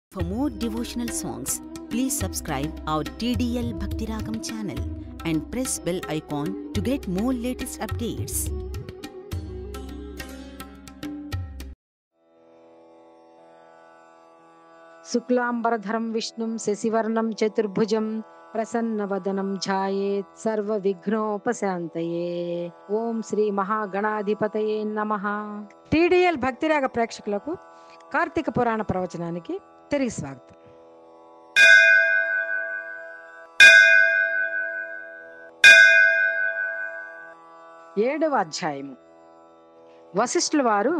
For more devotional songs, please subscribe our TDL Bhaktiragam channel and press bell icon to get more latest updates. శుక్లాంబరధరం విష్ణుం శశివర్ణం చతుర్భుజం ప్రసన్నవదనం ఝాయేత్ సర్వ విఘ్నోపశాంతయే ఓం శ్రీ మహాగణాధిపతయే నమ టీడీఎల్ భక్తిరాగ ప్రేక్షకులకు కార్తీక పురాణ ప్రవచనానికి తిరిగి స్వాగతం ఏడవ అధ్యాయము వశిష్ఠుల వారు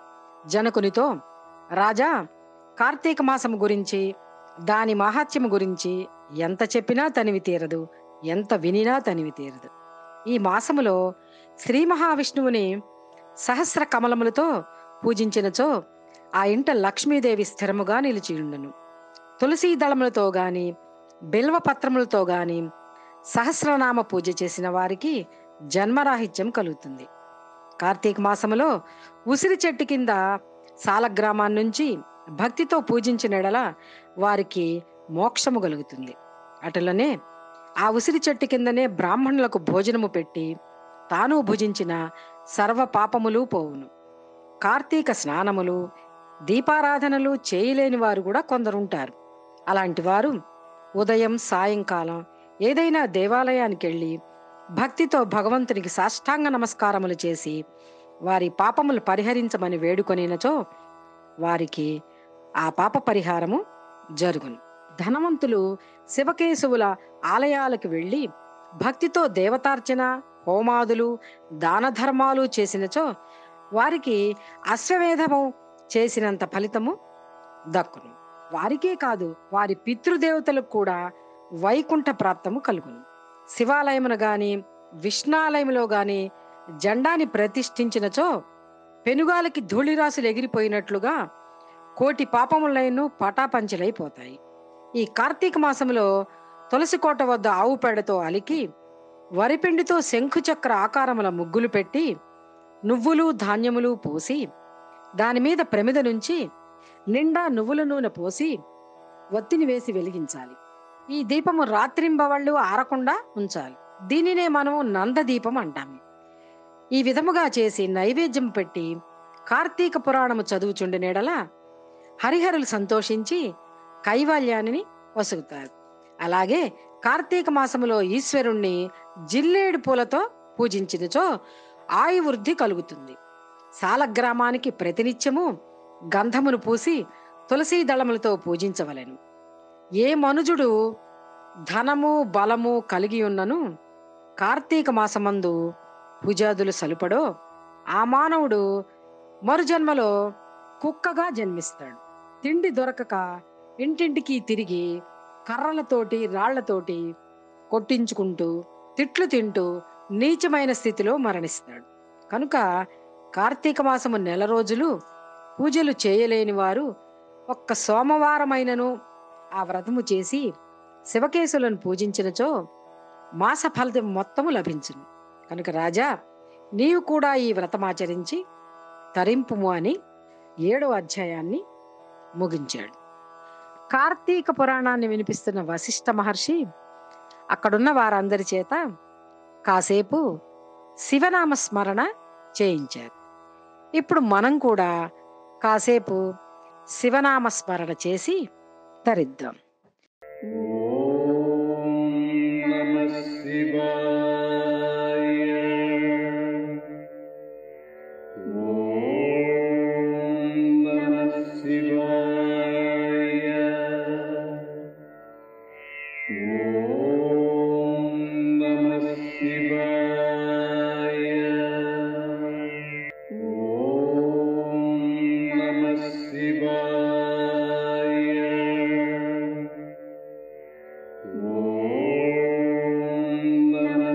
జనకునితో రాజా కార్తీక మాసము గురించి దాని మహాత్యము గురించి ఎంత చెప్పినా తనివి తీరదు ఎంత వినినా తనివి తీరదు ఈ మాసములో శ్రీ మహావిష్ణువుని సహస్ర కమలములతో పూజించినచో ఆ ఇంట లక్ష్మీదేవి స్థిరముగా నిలిచియుండును తులసీ దళములతో గాని బిల్వ పత్రములతో గాని సహస్రనామ పూజ చేసిన వారికి జన్మరాహిత్యం కలుగుతుంది కార్తీక మాసములో ఉసిరి చెట్టు కింద సాలగ్రామాన్ని నుంచి భక్తితో పూజించిన ఎడల వారికి మోక్షము కలుగుతుంది అటులనే ఆ ఉసిరి చెట్టు కిందనే బ్రాహ్మణులకు భోజనము పెట్టి తాను భుజించిన సర్వ పాపములు పోవును కార్తీక స్నానములు దీపారాధనలు చేయలేని వారు కూడా కొందరుంటారు అలాంటి వారు ఉదయం సాయంకాలం ఏదైనా దేవాలయానికి వెళ్ళి భక్తితో భగవంతునికి సాష్టాంగ నమస్కారములు చేసి వారి పాపములు పరిహరించమని వేడుకొనినచో వారికి ఆ పాప పరిహారము జరుగును ధనవంతులు శివకేశవుల ఆలయాలకు వెళ్ళి భక్తితో దేవతార్చన హోమాదులు దాన ధర్మాలు చేసినచో వారికి అశ్వమేధము చేసినంత ఫలితము దక్కును వారికే కాదు వారి పితృదేవతలకు కూడా వైకుంఠ ప్రాప్తము కలుగును శివాలయమును గాని విష్ణాలయములో గాని జెండాని ప్రతిష్ఠించినచో పెనుగాలికి ధూళిరాసులు ఎగిరిపోయినట్లుగా కోటి పాపములైన పటాపంచలైపోతాయి ఈ కార్తీక మాసములో తులసి కోట వద్ద ఆవు పేడతో అలికి వరిపిండితో శంఖుచక్ర ఆకారముల ముగ్గులు పెట్టి నువ్వులు ధాన్యములు పోసి దాని మీద ప్రమిద నుంచి నిండా నువ్వుల నూనె పోసి ఒత్తిని వేసి వెలిగించాలి ఈ దీపము రాత్రింబవళ్ళు ఆరకుండా ఉంచాలి దీనినే మనము నందదీపం అంటాము ఈ విధముగా చేసి నైవేద్యం పెట్టి కార్తీక పురాణము చదువుచుండినేడల హరిహరులు సంతోషించి కైవల్యాన్ని వసుగుతారు అలాగే కార్తీక మాసములో ఈశ్వరుణ్ణి జిల్లేడు పూలతో పూజించినచో ఆయువృద్ధి కలుగుతుంది సాలగ్రామానికి ప్రతినిత్యము గంధమును పూసి తులసీ దళములతో పూజించవలెను ఏ మనుజుడు ధనము బలము కలిగి ఉన్నను కార్తీక మాసమందు పూజాదులు సలుపడో ఆ మానవుడు మరుజన్మలో కుక్కగా జన్మిస్తాడు తిండి దొరకక ఇంటింటికి తిరిగి కర్రలతోటి రాళ్లతోటి కొట్టించుకుంటూ తిట్లు తింటూ నీచమైన స్థితిలో మరణిస్తాడు కనుక కార్తీక మాసము నెల రోజులు పూజలు చేయలేని వారు ఒక్క సోమవారమైనను ఆ వ్రతము చేసి శివకేశులను పూజించినచో మాస ఫలితం మొత్తము లభించును కనుక రాజా నీవు కూడా ఈ వ్రతమాచరించి తరింపుము అని ఏడవ అధ్యాయాన్ని ముగించాడు కార్తీక పురాణాన్ని వినిపిస్తున్న వశిష్ఠ మహర్షి అక్కడున్న వారందరి చేత కాసేపు శివనామ స్మరణ చేయించారు ఇప్పుడు మనం కూడా కాసేపు శివనామ స్మరణ చేసి తరిద్దాం ॐ नमः शिवाय ॐ नमः शिवाय ॐ नमः शिवाय ॐ नमः शिवाय ॐ नमः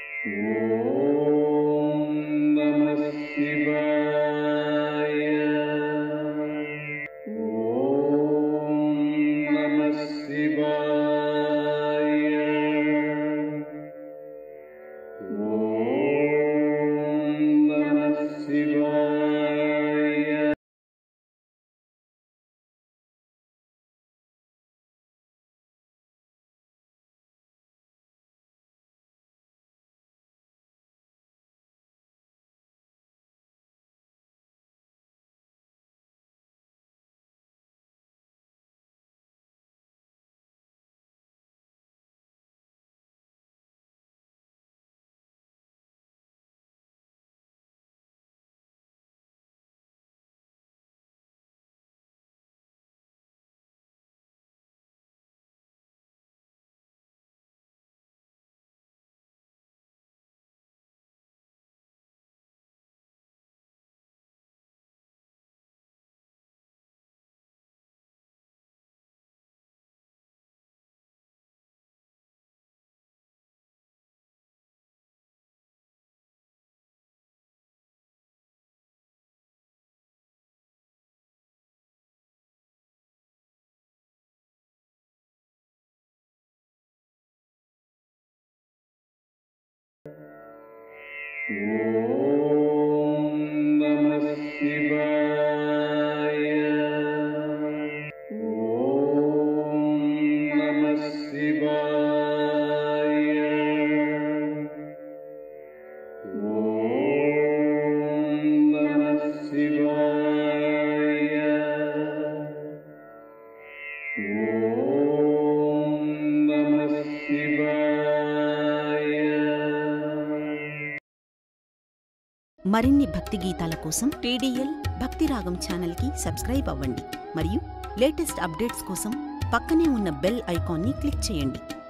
ఓం నమః శివాయ ఓం నమః శివాయ ఓం నమః శివాయ ఓం నమః శివాయ మరిన్ని భక్తి గీతాల కోసం టీడీఎల్ భక్తిరాగం ఛానల్కి సబ్స్క్రైబ్ అవ్వండి మరియు లేటెస్ట్ అప్డేట్స్ కోసం పక్కనే ఉన్న బెల్ ఐకాన్ని క్లిక్ చేయండి